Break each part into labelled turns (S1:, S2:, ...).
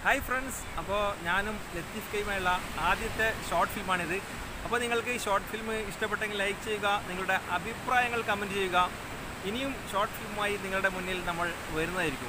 S1: Hi friends അപ്പോൾ ഞാനും ലത്തീഫ് കൈയുമായുള്ള ആദ്യത്തെ ഷോർട്ട് ഫിലിമാണിത് അപ്പോൾ നിങ്ങൾക്ക് ഈ ഷോർട്ട് ഫിലിം ഇഷ്ടപ്പെട്ടെങ്കിൽ ലൈക്ക് ചെയ്യുക നിങ്ങളുടെ അഭിപ്രായങ്ങൾ കമൻറ്റ് ചെയ്യുക ഇനിയും ഷോർട്ട് ഫിലിമുമായി നിങ്ങളുടെ മുന്നിൽ നമ്മൾ വരുന്നതായിരിക്കും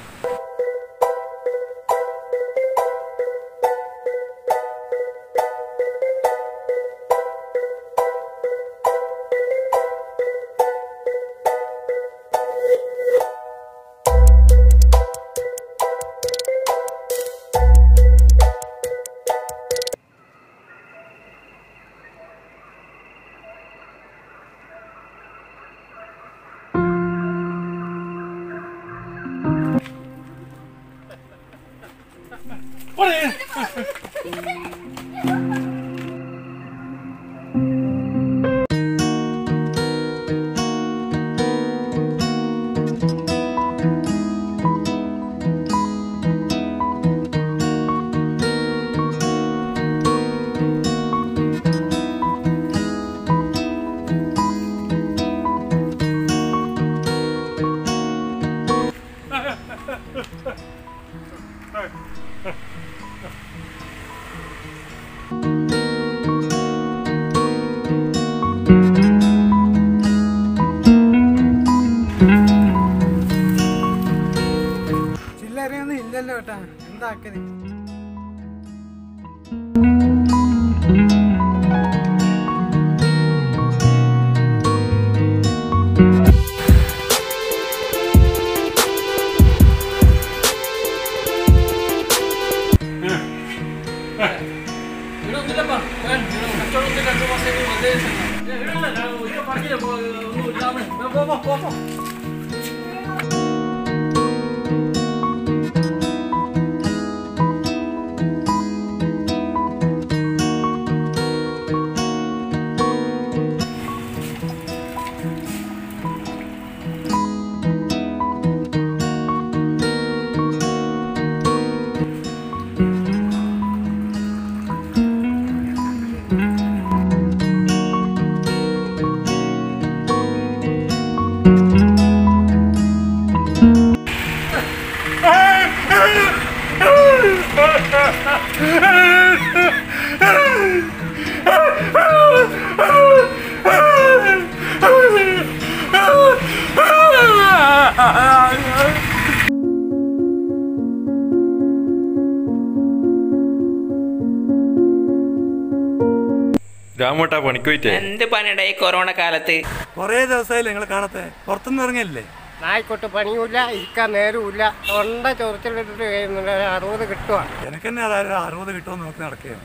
S2: ചില്ലറയൊന്നും ഇല്ലല്ലോ കേട്ടാ എന്താക്കല്
S1: രാമോട്ടാ പണിക്ക് പോയിട്ടേ
S3: എന്ത് പണിയുടെ ഈ കൊറോണ കാലത്ത്
S2: കൊറേ ദിവസമായില്ലേ നിങ്ങൾ കാണത്തെ പുറത്തുനിന്ന് ഇറങ്ങിയല്ലേ
S4: നായ്ക്കൊട്ട് പണിയൂല ഇരിക്കാൻ നേരമില്ല തൊണ്ട ചൊറിച്ചിലിട്ടിട്ട് കഴിയുന്നുണ്ട് ഒരു അറുപത് കിട്ടുക
S2: എനിക്ക് തന്നെ അതായത് അറുപത് കിട്ടുമെന്ന് നോക്കി നടക്കുകയാണ്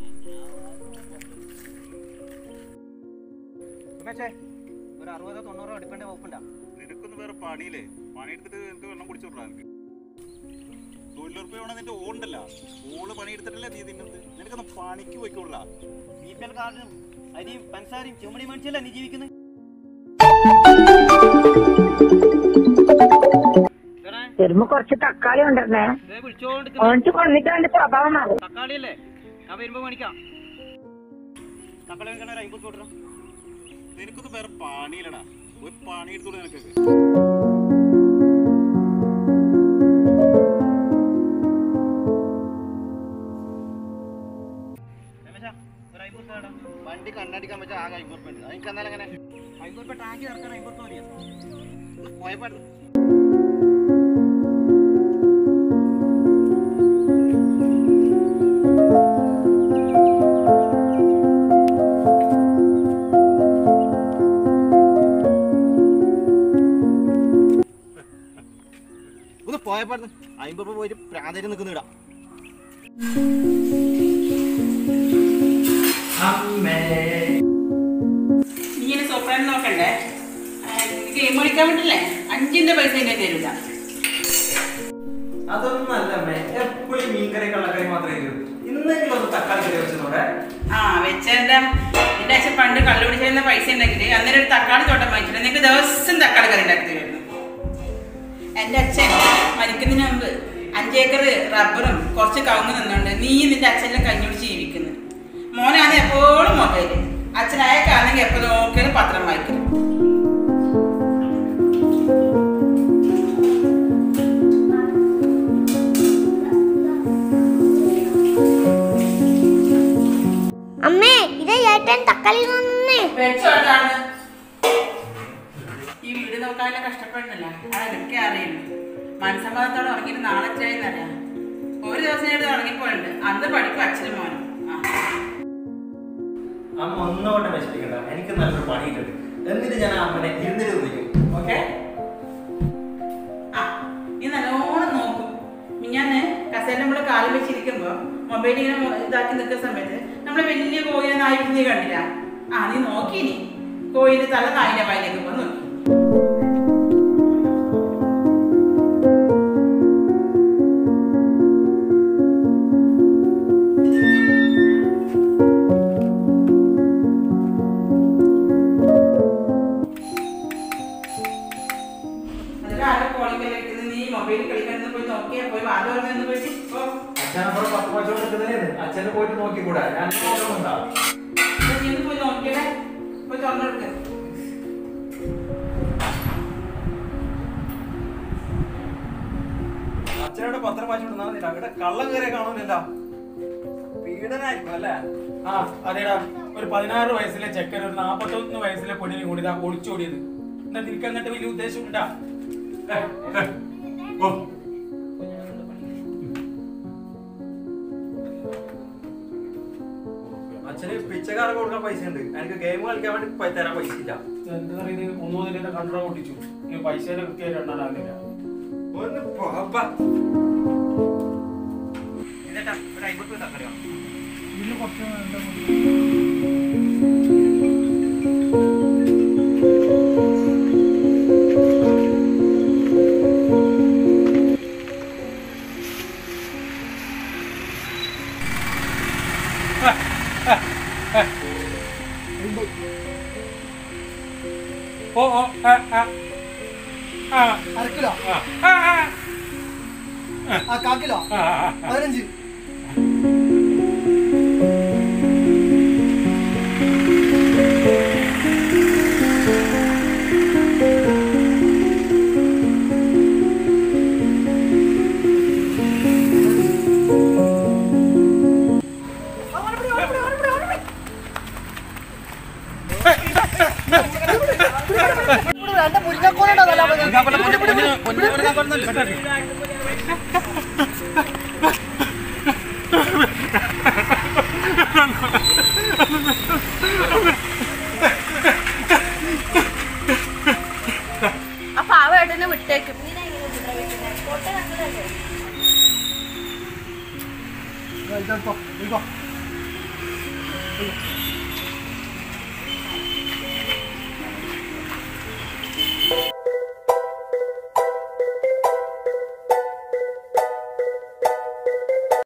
S5: ഒരു അറുപതോ തൊണ്ണൂറോ എടുക്കേണ്ട വകുപ്പുണ്ടാ
S6: നിനക്കൊന്ന് വേറെ പണിയില്ലേ പണിയെടുത്തിട്ട് നിനക്ക് വെള്ളം കുടിച്ചോട്ടാ നിനക്ക് തൊഴിലുറപ്പ് വേണം നിന്റെ ഓണ്ടല്ല ഓള് പണിയെടുത്തിട്ടല്ലേ നീ തിന്നത് നിനക്കൊന്ന് പണിക്ക് പോയിക്കോളാ
S5: ബി പി എൽ കാർഡിനും അരിയും പഞ്ചസാരയും ചുമടി മേടിച്ചല്ലേ നീ ജീവിക്കുന്നത്
S7: വരുമ്പോ കുറച്ച് തക്കാളി കൊണ്ടിരുന്നേ
S5: വിളിച്ചോണ്ട്
S7: ഓണിച്ച് കൊണ്ടിട്ട് അവന്റെ സ്വഭാവം മാറും
S5: തക്കാളി അല്ലേ ഞാൻ വരുമ്പോ മേടിക്കാം തക്കാളി മേടിക്കണ ഒരു അമ്പത് കൊടുക്കണം
S6: നിനക്കൊന്ന് വേറെ പണിയില്ലടാ ഒരു പണി എടുത്തോളൂ നിനക്കൊക്കെ
S5: രമേശാ ഒരു അമ്പത് തേടാ
S6: വണ്ടി കണ്ണടിക്കാൻ പറ്റാ ആകെ അമ്പത് ഉണ്ട് എനിക്ക് എന്നാലും അങ്ങനെ
S5: അമ്പത് രൂപ ടാങ്കി ഇറക്കാൻ അമ്പത് മതിയാ
S6: പോയപ്പാട്
S5: ഒന്ന് പോയപ്പാട് അമ്പത് രൂപ പോയിട്ട് പ്രാന്തേരി നിൽക്കുന്നിടാ
S3: ഇങ്ങനെ സോപ്രാൻ നോക്കണ്ടേ ഗെയിം കളിക്കാൻ പറ്റില്ലേ അഞ്ചിന്റെ പൈസ എന്നെ തരില്ല
S1: അതൊന്നും അല്ല അമ്മേ എപ്പോഴും മീൻകറി കള്ളക്കറി മാത്രമേ തരൂ ഇന്നെങ്കിലും ഒന്ന് തക്കാളി കറി വെച്ചതോടെ
S3: ആ വെച്ചേണ്ട എന്റെ അച്ഛൻ പണ്ട് കള്ളുപിടി ചെയ്യുന്ന പൈസ ഉണ്ടെങ്കിൽ അന്നേരം ഒരു തക്കാളി തോട്ടം വാങ്ങിച്ചിട്ട് നിങ്ങൾക്ക് ദിവസം തക്കാളി കറി ഉണ്ടാക്കി തരുന്നു എന്റെ അച്ഛൻ മരിക്കുന്നതിന് മുമ്പ് അഞ്ചേക്കർ റബ്ബറും കുറച്ച് കവുങ്ങ് നിന്നുണ്ട് നീ നിന്റെ അച്ഛനെ കഞ്ഞുടിച്ച് ജീവിക്കുന്നു മോനാണ് എപ്പോഴും മൊബൈല് അച്ഛൻ അയക്കാണെങ്കിൽ എപ്പോ നോക്കിയാലും പത്രം വായിക്കും
S8: ഏട്ടൻ തക്കാളി നന്നേ
S3: വെച്ചോട്ടാണ് ഈ വീട് നോക്കാനുള്ള കഷ്ടപ്പെടുന്നില്ല അതൊക്കെ അറിയുള്ളൂ മനസ്സമ്മതത്തോടെ ഉറങ്ങിയിട്ട് നാളെ ചെയ്യുന്നറിയാം ഒരു ദിവസം ഞാൻ ഉറങ്ങിപ്പോയിട്ടുണ്ട് അന്ന് പഠിക്കും അച്ഛനും മോനും ആ.
S1: അമ്മ ഒന്നുകൊണ്ട് വിഷമിക്കണ്ട എനിക്ക് നല്ലൊരു പണിയിട്ടുണ്ട് എന്നിട്ട് ഞാൻ അമ്മനെ ഇരുന്നിട്ട് വിളിക്കും ഓക്കെ
S3: ആ നീ നല്ലോണം നോക്കും മിഞ്ഞാന്ന് കസേര നമ്മള് കാലം വെച്ചിരിക്കുമ്പോ മൊബൈൽ ഇങ്ങനെ മൊ- ഇതാക്കി നിൽക്കുന്ന സമയത്ത് നമ്മള് വലിയ കോയിനെ നായി നീ കണ്ടില്ല ആ നീ നോക്കി നീ കോയിന്റെ തല നായിന്റെ വായിലേക്ക് പോ നോക്കി അതിൽ ആരെ കോളിംഗ് കളിക്കുന്നത് നീ മൊബൈലിൽ കളിക്കുന്നത് പോയി നോക്കിയാ പോയി വാദം പറഞ്ഞെന്ന് പോയിട്ട് ഓ
S1: അച്ഛനപ്പുറം പത്ത് പ്രാവശ്യം എടുക്കുന്നതല്ലേ അച്ഛനെ പോയിട്ട് നോക്കിക്കൂടാ ഞാൻ നോക്കുന്നുണ്ടാവും
S3: നീ ഒന്ന് പോയി നോക്കിയടേ പോയി തുറന്നെടുക്ക
S1: അച്ഛനോട് പത്രം വായിച്ചു കൊടുത്താൽ അവിടെ കള്ളം കയറിയ കാണൂലല്ലോ പീഡനായിരിക്കും അല്ലേ
S2: ആ അതേടാ ഒരു പതിനാറ് വയസ്സിലെ ചെക്കൻ ഒരു നാപ്പത്തൊന്ന് വയസ്സിലെ പെണ്ണിനെ കൂടി ഇതാ ഒളിച്ചോടിയത് എന്താ തിരിക്കാൻ എന്നിട്ട് വലിയ ഉദ്ദേശം ഉണ്ടാ ഓ
S1: അച്ഛന് പിച്ചക്കാർക്ക് കൊടുക്കാൻ പൈസ ഉണ്ട് എനിക്ക് ഗെയിം കളിക്കാൻ വേണ്ടി പൈ- തരാൻ പൈസ ഇല്ല
S2: എന്താ പറയുന്നത് ഒന്നുമുതലിന്റെ കണ്ട്രോൾ പൊട്ടിച്ചു ഈ പൈസയുടെ കൃത്യമായിട്ട് എണ്ണാനാകുന്നില്ല
S1: ഒന്ന് പോപ്പ. ഇതേട്ടാ, ഒരു അയ്മ്പത് രൂപ തക്കറിയോ?
S2: ഇതിന് കുറച്ച് എന്താ ഓ ഓ ആ ആ ആ
S9: അരക്കിലോ
S2: ആ ആ ആ
S9: ആ കാക്കിലോ
S2: ആ ആ
S9: പതിനഞ്ച് എന്റെ മുരിങ്ങക്കോലുണ്ടോ
S8: ആ പാവ ഏട്ടനെ വിട്ടേക്കും ഇങ്ങനെ എങ്ങനെ ഉപദ്രവിക്കുന്നത് കോട്ട കണ്ടതല്ലേ
S9: ഇതോ, ഇതോ, ഇതോ.